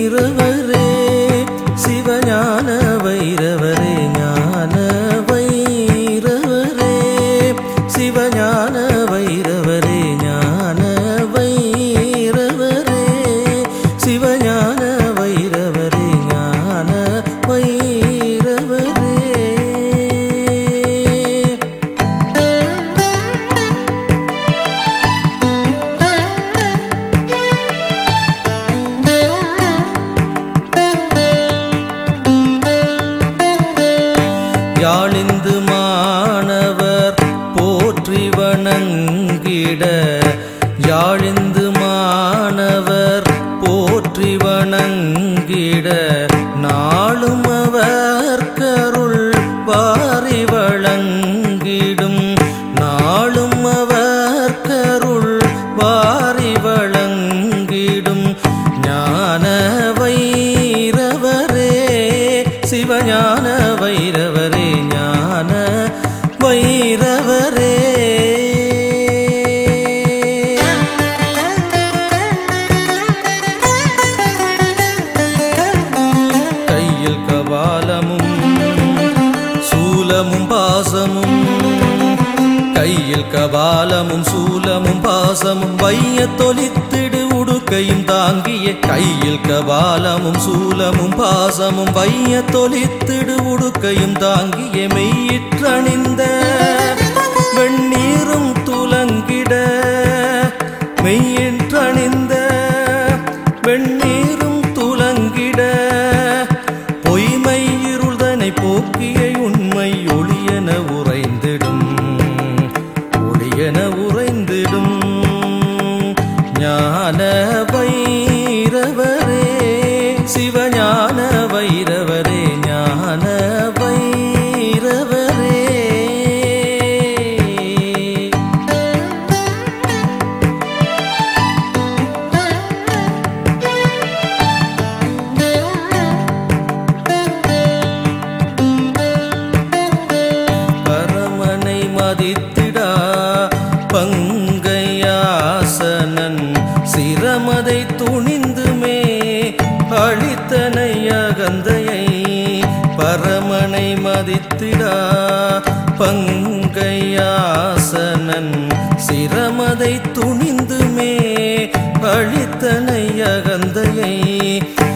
வைரவரே சிவஞான வைரவரே ஞான வைரவரே சிவஞான வைரவரே ஞான வைரவரே சிவஞான வைரவரே ஞான வைரவரே யாழிந்து மாணவர் போற்றி வணங்கிட யாழிந்து மாணவர் போற்றி வணங்கிட நாளும் அவர் கருள் வாரி வழங்கிடும் நாளும் அவர் கருள் வாரி வழங்கிடும் ஞான வைரவரே சிவஞான வைரவரே ஞான வைரவரே கையில் கபாலமும் சூலமும் பாசமும் கையில் கபாலமும் சூலமும் பாசமும் வைய தொலித்திடு உடுக்கையும் தாங்கிய கையில் கபாலமும் சூலமும் பாசமும் வைய தொலித்திடு உடுக்கையும் தாங்கிய மெய்யிற்றணிந்த வெண்ணீரும் துலங்கிட மெய்யிற்றணிந்த வெண்ணீரும் துலங்கிட பொய்மை இருள்தனை போக்கிய உண்மை ஒளியென உறைந்திடும் ஒளியென உறைந்திடும் ஞான வைரவரே சிவஞான வைரவரே ஞான வைரவரே பரமனை மதித்திடா பங்கையாசனன் சிரமதை துணிந்துமே அழித்தனை அகந்தையை பரமனை மதித்திடா பங்கையாசனன் சிரமதை துணிந்துமே அழித்தனை அகந்தையை